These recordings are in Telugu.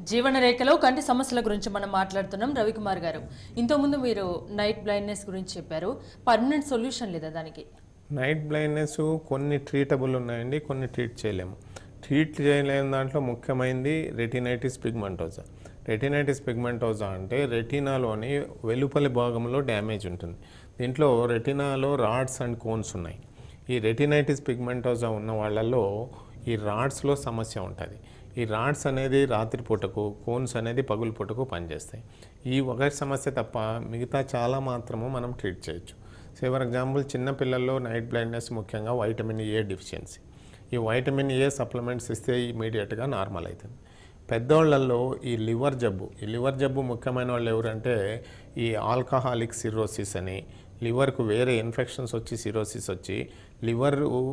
జీవన రేఖలో కంటి సమస్యల గురించి మనం మాట్లాడుతున్నాం రవికుమార్ గారు ఇంతకుముందు మీరు నైట్ బ్లైండ్నెస్ గురించి చెప్పారు పర్మనెంట్ సొల్యూషన్ లేదా దానికి నైట్ బ్లైండ్నెస్ కొన్ని ట్రీటబుల్ ఉన్నాయండి కొన్ని ట్రీట్ చేయలేము ట్రీట్ చేయలేని దాంట్లో ముఖ్యమైనది రెటినైటిస్ పిగ్మెంటోజా రెటినైటిస్ పిగ్మెంటోజా అంటే రెటినాలోని వెలుపలి భాగంలో డ్యామేజ్ ఉంటుంది దీంట్లో రెటినాలో రాడ్స్ అండ్ కోన్స్ ఉన్నాయి ఈ రెటినైటిస్ పిగ్మెంటోజా ఉన్న వాళ్ళల్లో ఈ రాడ్స్లో సమస్య ఉంటుంది ఈ రాడ్స్ అనేది రాత్రిపూటకు కోన్స్ అనేది పగులుపూటకు పనిచేస్తాయి ఈ ఒక సమస్య తప్ప మిగతా చాలా మాత్రము మనం ట్రీట్ చేయొచ్చు సో ఫర్ ఎగ్జాంపుల్ చిన్న పిల్లల్లో నైట్ బ్లైండ్నెస్ ముఖ్యంగా వైటమిన్ ఏ డిఫిషియన్సీ ఈ వైటమిన్ ఏ సప్లిమెంట్స్ ఇస్తే ఇమీడియట్గా నార్మల్ అవుతుంది పెద్దోళ్ళల్లో ఈ లివర్ జబ్బు ఈ లివర్ జబ్బు ముఖ్యమైన వాళ్ళు ఎవరంటే ఈ ఆల్కహాలిక్ సిరోసిస్ అని లివర్కు వేరే ఇన్ఫెక్షన్స్ వచ్చి సిరోసిస్ వచ్చి లివర్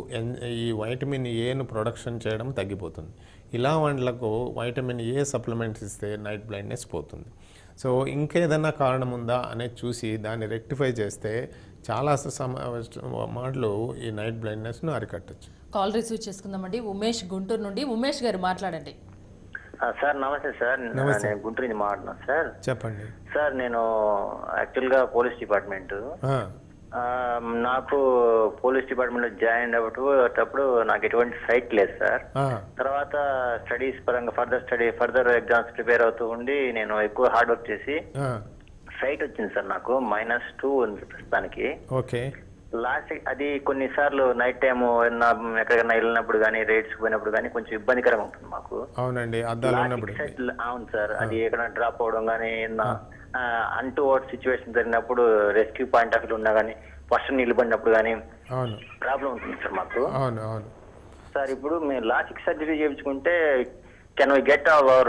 ఈ వైటమిన్ ఏను ప్రొడక్షన్ చేయడం తగ్గిపోతుంది ఇలా వాళ్ళకు వైటమిన్ ఏ సప్లిమెంట్స్ ఇస్తే నైట్ బ్లైండ్నెస్ పోతుంది సో ఇంకేదన్నా కారణం ఉందా అనేది చూసి దాన్ని రెక్టిఫై చేస్తే చాలా సమ మాటలు ఈ నైట్ బ్లైండ్నెస్ను అరికట్టచ్చు కాల్ రిసీవ్ చేసుకుందామండి ఉమేష్ గుంటూరు నుండి ఉమేష్ గారు మాట్లాడండి ఆ, సార్ నమస్తే సార్ నమస్తే. నేను గుంటూరు నుంచి మాట్లాడుతున్నాను సార్ చెప్పండి సార్ నేను యాక్చువల్గా పోలీస్ డిపార్ట్మెంట్ ఆ, ఆ, నాకు పోలీస్ డిపార్ట్మెంట్లో జాయిన్ అవ్వటప్పుడు నాకు ఎటువంటి సైట్ లేదు సార్ ఆ, తర్వాత స్టడీస్ పరంగా further study further exams prepare అవుతూ ఉండి నేను ఎక్కువ హార్డ్ వర్క్ చేసి ఆ, సైట్ వచ్చింది సార్ నాకు మైనస్ టూ ఉంది ప్రస్తుతానికి ఓకే లాస్ట్ అది కొన్నిసార్లు నైట్ టైం ఎక్కడికైనా వెళ్ళినప్పుడు కానీ రైడ్స్ పోయినప్పుడు కానీ కొంచెం ఇబ్బందికరంగా ఉంటుంది మాకు అవునండి అద్దాలు ఉన్నప్పుడు లాస్ట్ సెట్ అవును సార్ అది ఎక్కడ డ్రాప్ అవడం కానీ అంటూ వర్డ్ సిచ్యువేషన్ జరిగినప్పుడు రెస్క్యూ పాయింట్ ఆఫ్ వ్యూ ఉన్నా కానీ ఫస్ట్ నిలబడినప్పుడు కానీ అవును ప్రాబ్లం ఉంటుంది సార్ మాకు అవును అవును సార్ ఇప్పుడు మేము లాసిక్ సర్జరీ చేయించుకుంటే can we get our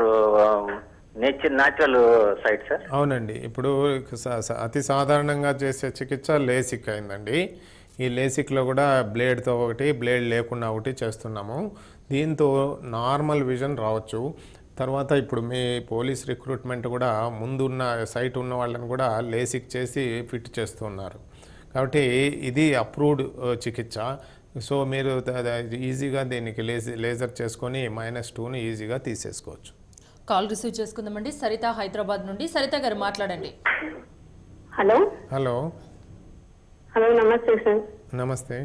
nature natural sight sir అవునండి ఇప్పుడు స- స- అతి సాధారణంగా చేసే చికిత్స లేసిక్ అయిందండి ఈ లేసిక్లో కూడా బ్లేడ్తో ఒకటి బ్లేడ్ లేకుండా ఒకటి చేస్తున్నాము దీంతో నార్మల్ విజన్ రావచ్చు తర్వాత ఇప్పుడు మీ పోలీస్ రిక్రూట్మెంట్ కూడా ముందున్న సైట్ ఉన్న వాళ్ళని కూడా లేసిక్ చేసి ఫిట్ చేస్తున్నారు కాబట్టి ఇది అప్రూవ్డ్ చికిత్స సో మీరు ద- ద- ఈజీగా దీనికి లేజ లేజర్ చేసుకొని మైనస్ టూని ఈజీగా తీసేసుకోవచ్చు కాల్ రిసీవ్ చేసుకుందామండి సరిత హైదరాబాద్ నుండి సరిత గారు మాట్లాడండి హలో హలో హలో నమస్తే సార్ నమస్తే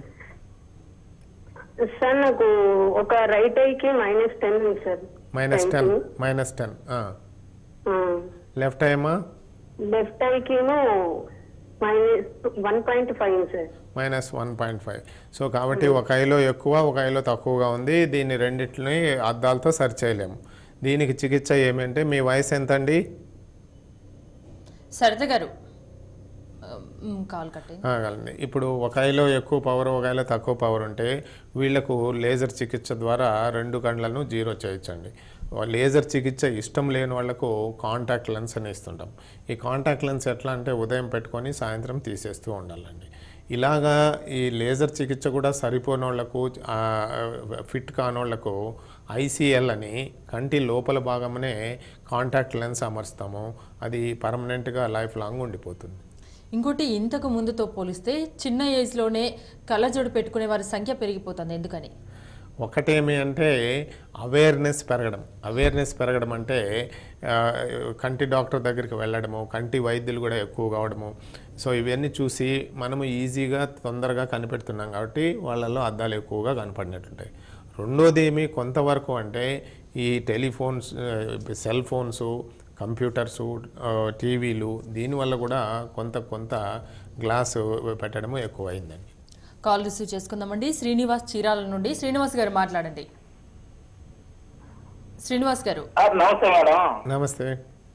సార్ నాకు ఒక రైట్ ఐకి మైనస్ టెన్ ఉంది sir minus ten minus ten left ఐమా లెఫ్ట్ ఐకిను minus one point five sir minus one point five so కాబట్టి ఒక ఐలో ఎక్కువ ఒక ఐలో తక్కువగా ఉంది దీన్ని రెండింటిని అద్దాలతో సరి చేయలేము దీనికి చికిత్స ఏమంటే మీ వయసు ఎంత అండి సరిత గారు ఆ, మ్, కాల్ కట్టే ఆగలండి ఇప్పుడు ఒక ఐలో ఎక్కువ పవర్ ఒక ఐలో తక్కువ పవర్ ఉంటే వీళ్లకు లేజర్ చికిత్స ద్వారా రెండు కండ్లను జీరో చేయొచ్చండి లేజర్ చికిత్స ఇష్టం లేని వాళ్ళకు కాంటాక్ట్ లెన్స్ అని ఇస్తుంటాం ఈ కాంటాక్ట్ లెన్స్ ఎట్లా అంటే ఉదయం పెట్టుకొని సాయంత్రం తీసేస్తూ ఉండాలండి ఇలాగా ఈ లేజర్ చికిత్స కూడా సరిపోని వాళ్ళకు ఆ, ఫిట్ కానోళ్లకు ఐసీఎల్ అని కంటి లోపల భాగంనే కాంటాక్ట్ లెన్స్ అమర్స్తాము అది పర్మనెంట్గా లైఫ్ లాంగ్ ఉండిపోతుంది ఇంకోటి ఇంతకు ముందుతో పోలిస్తే చిన్న ఏజ్లోనే కళ్ళజోడు పెట్టుకునే వారి సంఖ్య పెరిగిపోతుంది ఎందుకని ఒకటేమి అంటే అవేర్నెస్ పెరగడం అవేర్నెస్ పెరగడం అంటే ఆ, కంటి డాక్టర్ దగ్గరికి వెళ్ళడము కంటి వైద్యులు కూడా ఎక్కువ కావడము సో ఇవన్నీ చూసి మనము ఈజీగా తొందరగా కనిపెడుతున్నాం కాబట్టి వాళ్ళల్లో అద్దాలు ఎక్కువగా కనపడినట్లుంటాయి రెండోది ఏమి కొంతవరకు అంటే ఈ టెలిఫోన్స్ ఆ, సెల్ ఫోన్స్ కంప్యూటర్సు ఆ, టీవీలు దీనివల్ల కూడా కొంత కొంత గ్లాసు పెట్టడము ఎక్కువ అయిందండి కాల్ రిసీవ్ చేసుకుందామండి శ్రీనివాస్ చీరాల నుండి శ్రీనివాస్ గారు మాట్లాడండి శ్రీనివాస్ గారు సార్ నమస్తే మేడం నమస్తే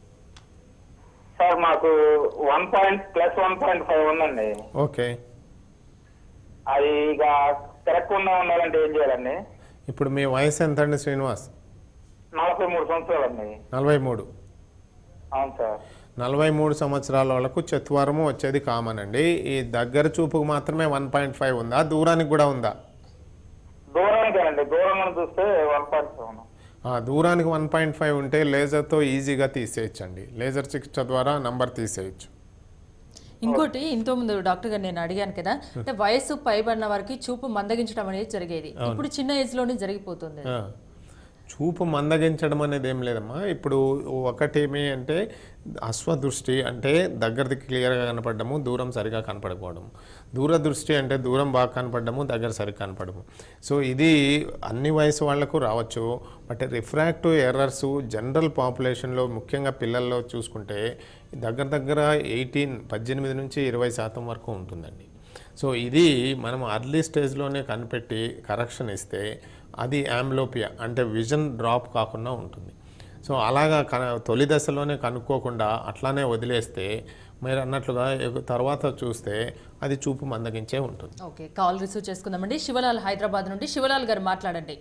సార్ మాకు one point plus one point five ఉందండి ఓకే అది ఇక తిరగకుండా ఉండాలంటే ఏం చేయాలండి ఇప్పుడు మీ వయసు ఎంత అండి శ్రీనివాస్ నలభై మూడు సంవత్సరాలండి నలభై మూడు అవును సార్ నలభై మూడు సంవత్సరాల వాళ్ళకు చత్వారము వచ్చేది కామన్ అండి ఈ దగ్గర చూపుకు మాత్రమే వన్ పాయింట్ ఫైవ్ ఉందా దూరానికి కూడా ఉందా దూరానికేనండి దూరంగా చూస్తే వన్ పాయింట్ ఫైవ్ ఆ, దూరానికి వన్ పాయింట్ ఫైవ్ ఉంటే లేజర్తో ఈజీగా తీసేయచ్చండి లేజర్ చికిత్స ద్వారా నంబర్ తీసేయచ్చు ఇంకోటి ఇంతో ముందు డాక్టర్ గారు నేను అడిగాను కదా అంటే వయసు పైబడిన వారికి చూపు మందగించడం అనేది జరిగేది ఇప్పుడు చిన్న ఏజ్ లోనే జరిగిపోతుంది ఆ. చూపు మందగించడం అనేది ఏం లేదమ్మా ఇప్పుడు ఒకటేమి అంటే అశ్వదృష్టి అంటే దగ్గరది క్లియర్గా కనపడము దూరం సరిగా కనపడకపోవడము దూరదృష్టి అంటే దూరం బాగా కనపడము దగ్గర సరిగ్గా కనపడము సో ఇది అన్ని వయసు వాళ్లకు రావచ్చు బట్ రిఫ్రాక్టివ్ ఎర్రర్స్ జనరల్ పాపులేషన్లో ముఖ్యంగా పిల్లల్లో చూసుకుంటే దగ్గర దగ్గర ఎయిటీన్ పద్దెనిమిది నుంచి ఇరవై శాతం వరకు ఉంటుందండి సో ఇది మనం అర్లీ స్టేజ్లోనే కనిపెట్టి కరెక్షన్ ఇస్తే అది యాంబ్లోపియా అంటే విజన్ డ్రాప్ కాకుండా ఉంటుంది సో అలాగా కన తొలి దశలోనే కనుక్కోకుండా అట్లానే వదిలేస్తే మీరు అన్నట్లుగా ఎగు- తర్వాత చూస్తే అది చూపు మందగించే ఉంటుంది ఓకే కాల్ రిసీవ్ చేసుకుందామండి శివలాల్ హైదరాబాద్ నుండి శివలాల్ గారు మాట్లాడండి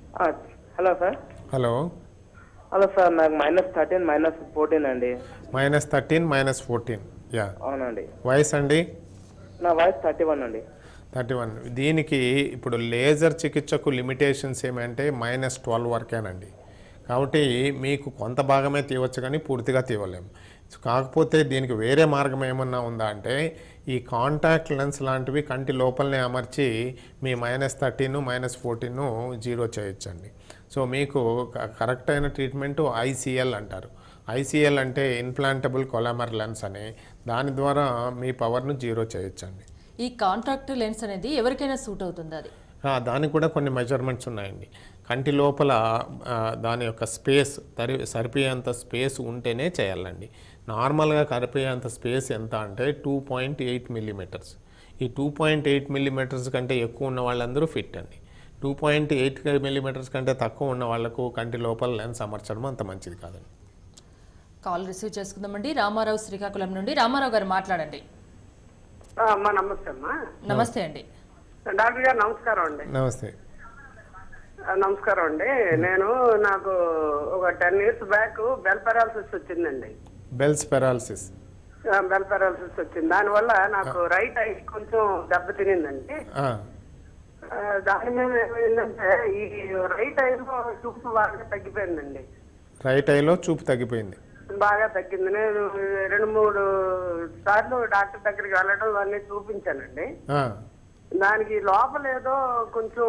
hello sir hello hello sir నాకు మైనస్ థర్టీన్ మైనస్ ఫోర్టీన్ అండి minus thirteen minus fourteen yeah అవునండి వయసు అండి నా వయసు థర్టీ వన్ అండి థర్టీ వన్ దీనికి ఇప్పుడు లేజర్ చికిత్సకు లిమిటేషన్స్ ఏమంటే మైనస్ ట్వెల్వ్ వరకేనండి కాబట్టి మీకు కొంత భాగమే తీయవచ్చు కానీ పూర్తిగా తీయలేము కాకపోతే దీనికి వేరే మార్గం ఏమన్నా ఉందా అంటే ఈ కాంటాక్ట్ లెన్స్ లాంటివి కంటి లోపలనే అమర్చి మీ minus thirteen minus fourteen zero చేయొచ్చండి సో మీకు క- కరెక్ట్ అయిన ట్రీట్మెంట్ ఐసీఎల్ అంటారు ఐసీఎల్ అంటే ఇన్ప్లాంటబుల్ కొలామర్ లెన్స్ అని దాని ద్వారా మీ పవర్ను జీరో చేయొచ్చండి ఈ కాంట్రాక్ట్ లెన్స్ అనేది ఎవరికైనా సూట్ అవుతుంది అది ఆ, దానికి కూడా కొన్ని మెజర్మెంట్స్ ఉన్నాయండి కంటి లోపల ఆ, దాని యొక్క స్పేస్ తరి సరిపోయేంత స్పేస్ ఉంటేనే చేయాలండి నార్మల్గా సరిపోయేంత స్పేస్ ఎంత అంటే టూ పాయింట్ ఎయిట్ మిల్లీమీటర్స్ ఈ టూ పాయింట్ ఎయిట్ మిల్లీమీటర్స్ కంటే ఎక్కువ ఉన్న వాళ్ళందరూ ఫిట్ అండి టూ పాయింట్ ఎయిట్ మిల్లీమీటర్స్ కంటే తక్కువ ఉన్న వాళ్ళకు కంటి లోపల లెన్స్ అమర్చడం అంత మంచిది కాదండి కాల్ రిసీవ్ చేసుకుందామండి రామారావు శ్రీకాకుళం నుండి రామారావు గారు మాట్లాడండి అమ్మా నమస్తే అమ్మా నమస్తే అండి డాక్టర్ గారు నమస్కారం అండి నమస్తే ఆ, నమస్కారం అండి నేను నాకు ఒక ten years back Bell paralysis వచ్చిందండి బెల్స్ పెరాలసిస్ ఆ, బెల్ పెరాలసిస్ వచ్చింది దానివల్ల నాకు రైట్ ఐ కొంచెం దెబ్బతినిందండి ఆ, దాని మీద ఏమైందంటే ఈ రైట్ ఐలో చూపు బాగా తగ్గిపోయిందండి రైట్ ఐలో చూపు తగ్గిపోయింది బాగా తగ్గింది నేను రెండు మూడు సార్లు డాక్టర్ దగ్గరికి వెళ్ళడం అన్నీ చూపించానండి ఆ, దానికి లోపల ఏదో కొంచెం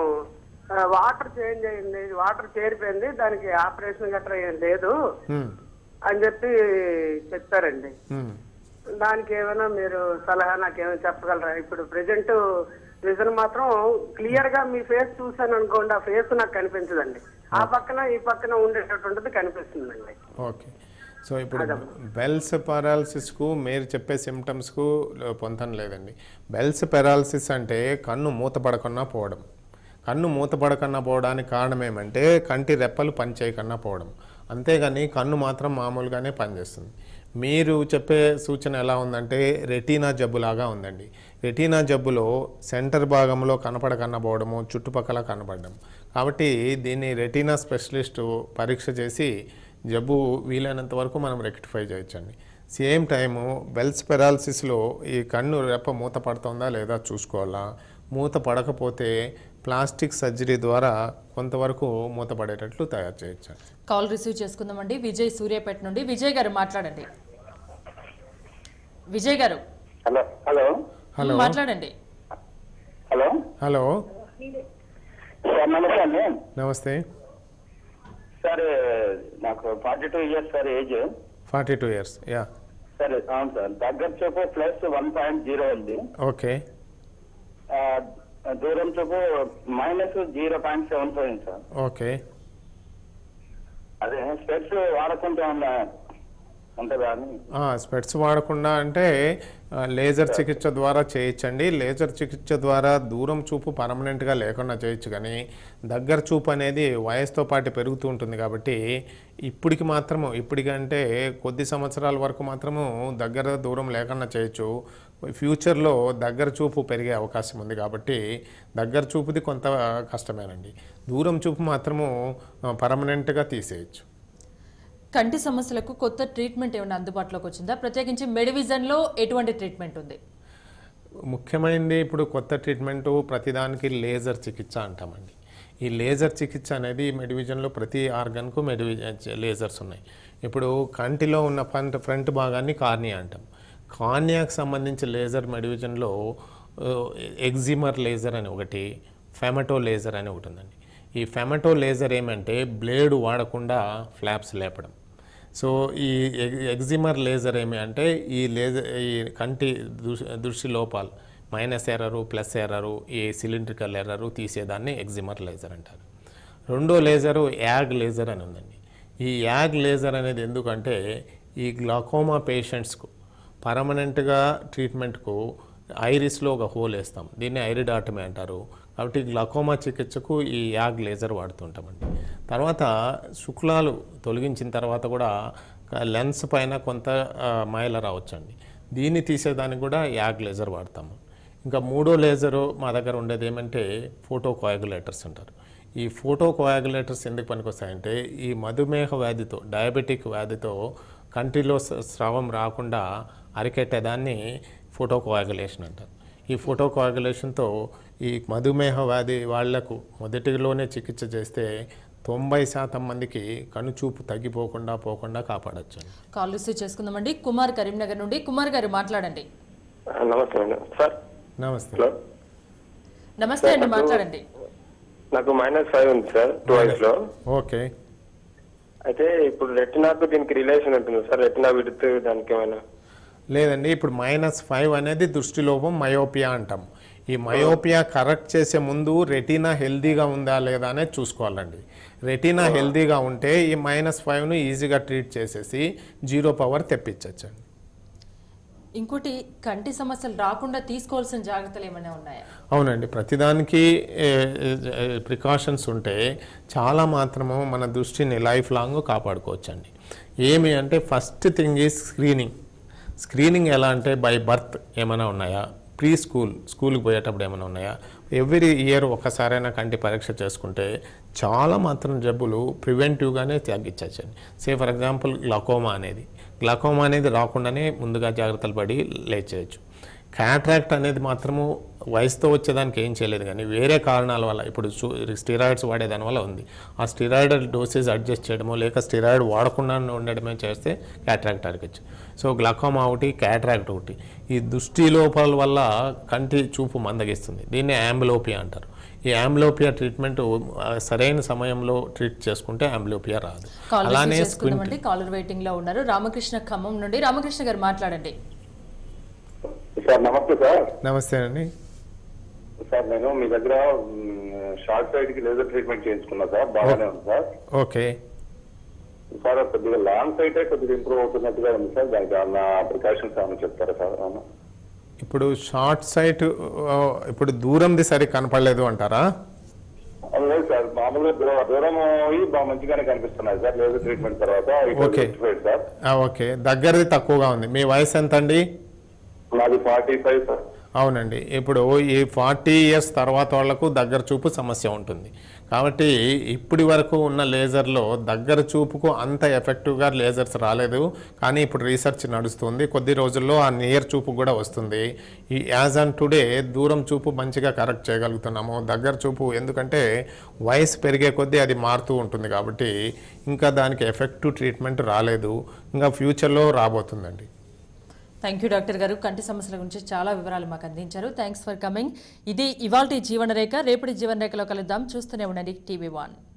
ఆ, వాటర్ చేంజ్ అయింది వాటర్ చేరిపోయింది దానికి ఆపరేషన్ గట్రా ఏం లేదు ఉమ్, అని చెప్పి చెప్పారండి ఉమ్. దానికి ఏమైనా మీరు సలహా నాకేమైనా చెప్పగలరా ఇప్పుడు ప్రెసెంట్ విజన్ మాత్రం క్లియర్ గా మీ ఫేస్ చూసాను అనుకోండి ఆ ఫేస్ నాకు కనిపించదండి ఆ పక్కన ఈ పక్కన ఉండేటటువంటిది కనిపిస్తుందండి ఓకే సో ఇప్పుడు బెల్స్ పెరాలసిస్కు మీరు చెప్పే సిమ్టమ్స్కు పొంతన లేదండి బెల్స్ పెరాలసిస్ అంటే కన్ను మూతపడకుండా పోవడం కన్ను మూతపడకుండా పోవడానికి కారణం ఏమంటే కంటి రెప్పలు పనిచేయకుండా పోవడం అంతేగాని కన్ను మాత్రం మామూలుగానే పనిచేస్తుంది మీరు చెప్పే సూచన ఎలా ఉందంటే రెటీనా జబ్బులాగా ఉందండి రెటీనా జబ్బులో సెంటర్ భాగంలో కనపడకన్నా పోవడము చుట్టుపక్కల కనపడడం కాబట్టి దీన్ని రెటీనా స్పెషలిస్టు పరీక్ష చేసి జబ్బు వీలైనంత వరకు మనం రెక్టిఫై చేయొచ్చండి సేమ్ టైము బెల్స్ పెరాలసిస్లో ఈ కన్ను రెప్ప మూత పడుతుందా లేదా చూసుకోవాలా మూత పడకపోతే ప్లాస్టిక్ సర్జరీ ద్వారా కొంతవరకు మూత పడేటట్లు తయారు చేయొచ్చు కాల్ రిసీవ్ చేసుకుందామండి విజయ్ సూర్యాపేట నుండి విజయ్ గారు మాట్లాడండి Vijay garu hello hello hello మాట్లాడండి హలో హలో సార్ నమస్తే అండి నమస్తే సార్ నాకు forty two years sir age forty two years yeah sir అవును సార్ దగ్గర చూపు ప్లస్ వన్ పాయింట్ జీరో ఉంది ఓకే ఆ, దూరం చూపు minus zero point seven five sir okay అదే స్పెట్స్ వాడకుండా ఉన్న ఉంటుందా అని స్పెట్స్ వాడకుండా అంటే ఆ, లేజర్ చికిత్స ద్వారా చేయొచ్చండి లేజర్ చికిత్స ద్వారా దూరం చూపు పర్మనెంట్గా లేకుండా చేయొచ్చు కానీ దగ్గర చూపు అనేది వయసుతో పాటు పెరుగుతూ ఉంటుంది కాబట్టి ఇప్పటికి మాత్రము ఇప్పటికంటే కొద్ది సంవత్సరాల వరకు మాత్రము దగ్గర దూరం లేకుండా చేయొచ్చు ఫ్యూచర్లో దగ్గర చూపు పెరిగే అవకాశం ఉంది కాబట్టి దగ్గర చూపుది కొంత కష్టమేనండి దూరం చూపు మాత్రము పర్మనెంట్గా తీసేయచ్చు కంటి సమస్యలకు కొత్త ట్రీట్మెంట్ ఏమైనా అందుబాటులోకి వచ్చిందా ప్రత్యేకించి మెడివిజన్లో ఎటువంటి ట్రీట్మెంట్ ఉంది ముఖ్యమైనది ఇప్పుడు కొత్త ట్రీట్మెంటు ప్రతిదానికి లేజర్ చికిత్స అంటామండి ఈ లేజర్ చికిత్స అనేది మెడివిజన్లో ప్రతి ఆర్గన్కు మెడివిజన్ లేజర్స్ ఉన్నాయి ఇప్పుడు కంటిలో ఉన్న ఫ్రంట్ ఫ్రంట్ భాగాన్ని కార్నియా అంటాం కార్నియాకి సంబంధించి లేజర్ మెడివిజన్లో ఎగ్జిమర్ లేజర్ అని ఒకటి ఫెమటో లేజర్ అని ఒకటి ఉందండి ఈ ఫెమటో లేజర్ ఏమంటే బ్లేడ్ వాడకుండా ఫ్లాప్స్ లేపడం సో ఈ ఎగ్- ఎగ్జిమర్ లేజర్ ఏమి అంటే ఈ లేజర్ ఈ కంటి దృ- దృష్టి లోపాలు మైనస్ ఎర్రరు ప్లస్ ఎర్రరు ఈ సిలిండ్రికల్ ఎర్రరు తీసేదాన్ని ఎగ్జిమర్ లేజర్ అంటారు రెండో లేజరు యాగ్ లేజర్ అని ఉందండి ఈ యాగ్ లేజర్ అనేది ఎందుకంటే ఈ గ్లాకోమా పేషెంట్స్కు పర్మనెంట్గా ట్రీట్మెంట్కు ఐరిస్లో ఒక హోల్ వేస్తాం దీన్ని ఐరిడాటమీ అంటారు కాబట్టి గ్లాకోమా చికిత్సకు ఈ యాగ్ లేజర్ వాడుతుంటామండి తర్వాత శుక్లాలు తొలగించిన తర్వాత కూడా లెన్స్ పైన కొంత ఆ, మైల రావచ్చండి దీన్ని తీసేదానికి కూడా యాగ్ లేజర్ వాడతాము ఇంకా మూడో లేజరు మా దగ్గర ఉండేది ఏమంటే ఫోటో కోయాగులేటర్స్ అంటారు ఈ ఫోటో కోయాగులేటర్స్ ఎందుకు పనికొస్తాయంటే ఈ మధుమేహ వ్యాధితో డయాబెటిక్ వ్యాధితో కంటిలో స- స్రావం రాకుండా అరికెట్టేదాన్ని ఫోటో కోయాగులేషన్ అంటారు ఈ ఫోటో కోయాగులేషన్తో ఈ మధుమేహ వ్యాధి వాళ్లకు మొదటిలోనే చికిత్స చేస్తే తొంభై శాతం మందికి కనుచూపు తగ్గిపోకుండా పోకుండా కాపాడచ్చు కాల్ రిసీవ్ చేసుకుందామండి కుమార్ కరీంనగర్ నుండి కుమార్ గారు మాట్లాడండి నమస్తే మేడం సార్ నమస్తే హలో నమస్తే అండి మాట్లాడండి నాకు మైనస్ ఫైవ్ ఉంది సార్ టూ ఐస్ లో ఓకే అయితే ఇప్పుడు రెటినాకు దీనికి రిలేషన్ ఉంటుంది సార్ రెటినా విడుతు దానికి ఏమైనా లేదండి ఇప్పుడు మైనస్ ఫైవ్ అనేది దృష్టిలోపం మయోపియా అంటాం ఈ మయోపియా కరెక్ట్ చేసే ముందు రెటీనా హెల్దీగా ఉందా లేదా అనేది చూసుకోవాలండి రెటీనా హెల్దీగా ఉంటే ఈ మైనస్ ఫైవ్ను ఈజీగా ట్రీట్ చేసేసి జీరో పవర్ తెప్పించవచ్చండి ఇంకోటి కంటి సమస్యలు రాకుండా తీసుకోవాల్సిన జాగ్రత్తలు ఏమైనా ఉన్నాయా అవునండి ప్రతిదానికి ప్రికాషన్స్ ఉంటే చాలా మాత్రము మన దృష్టిని లైఫ్ లాంగ్ కాపాడుకోవచ్చండి ఏమి అంటే first thing is screening screening ఎలా అంటే బై బర్త్ ఏమైనా ఉన్నాయా ప్రీ స్కూల్ స్కూల్కి పోయేటప్పుడు ఏమైనా ఉన్నాయా ఎవ్రీ ఇయర్ ఒకసారైనా కంటి పరీక్ష చేసుకుంటే చాలా మాత్రం జబ్బులు ప్రివెంటివ్గానే తగ్గించవచ్చండి సే ఫర్ ఎగ్జాంపుల్ గ్లకోమా అనేది గ్లకోమా అనేది రాకుండానే ముందుగా జాగ్రత్తలు పడి లేచేయచ్చు క్యాట్రాక్ట్ అనేది మాత్రము వయసుతో వచ్చేదానికి ఏం చేయలేదు కానీ వేరే కారణాల వల్ల ఇప్పుడు స్టిరాయిడ్స్ వాడేదాని వల్ల ఉంది ఆ స్టిరాయిడ్ డోసేజ్ అడ్జస్ట్ చేయడమో లేక స్టిరాయిడ్ వాడకుండా ఉండడమే చేస్తే క్యాట్రాక్ట్ అడగచ్చు సో గ్లకోమా ఒకటి క్యాట్రాక్ట్ ఒకటి ఈ దృష్టి లోపాల వల్ల కంటి చూపు మందగిస్తుంది దీన్ని యాంబులోపియా అంటారు ఈ యాంబులోపియా ట్రీట్మెంట్ ఆ, సరైన సమయంలో ట్రీట్ చేసుకుంటే యాంబులోపియా రాదు కాల్ అలానే రిసీవ్ స్క్వింట్ చేసుకుందామండి కాలర్ వెయిటింగ్ లో ఉన్నారు రామకృష్ణ ఖమ్మం నుండి రామకృష్ణ గారు మాట్లాడండి సార్ నమస్తే సార్ నమస్తే అండి సార్ నేను మీ దగ్గర షార్ట్ సైడ్ కి లేజర్ ట్రీట్మెంట్ చేయించుకున్నా సార్ బాగానే ఉంది సార్ ఓకే సార్ కొద్దిగా లాంగ్ సైడ్ కొద్దిగా ఇంప్రూవ్ అవుతున్నట్టుగా ఉంది సార్ దానికి ఏమన్నా ప్రికాషన్స్ ఏమైనా చెప్తారా సార్ ఏమన్నా ఇప్పుడు షార్ట్ సైట్ ఆ, ఇప్పుడు దూరంది సరి కనపడలేదు అంటారా అవును లేదు సార్ మామూలుగా దూరం దూరం అయ్యి బాగా మంచిగానే కనిపిస్తున్నాయి సార్ లేజర్ ట్రీట్మెంట్ తర్వాత ఓకే. rectified సార్ ఆ, ఓకే దగ్గరది తక్కువగా ఉంది మీ వయసు ఎంత అండి నాది ఫార్టీ ఫైవ్ సార్ అవునండి ఇప్పుడు ఈ ఫార్టీ ఇయర్స్ తర్వాత వాళ్లకు దగ్గర చూపు సమస్య ఉంటుంది కాబట్టి ఇప్పటి వరకు ఉన్న లేజర్లో దగ్గర చూపుకు అంత ఎఫెక్టివ్గా లేజర్స్ రాలేదు కానీ ఇప్పుడు రీసెర్చ్ నడుస్తుంది కొద్ది రోజుల్లో ఆ నియర్ చూపు కూడా వస్తుంది ఈ యాజ్ ఆన్ టుడే దూరం చూపు మంచిగా కరెక్ట్ చేయగలుగుతున్నాము దగ్గర చూపు ఎందుకంటే వయసు పెరిగే కొద్దీ అది మారుతూ ఉంటుంది కాబట్టి ఇంకా దానికి ఎఫెక్టివ్ ట్రీట్మెంట్ రాలేదు ఇంకా ఫ్యూచర్లో రాబోతుందండి థ్యాంక్ యూ డాక్టర్ గారు కంటి సమస్యల గురించి చాలా వివరాలు మాకు అందించారు థ్యాంక్స్ ఫర్ కమింగ్ ఇది ఇవాల్టి జీవన రేఖ రేపటి జీవన రేఖలో కలుద్దాం చూస్తూనే ఉండండి టీవీ వన్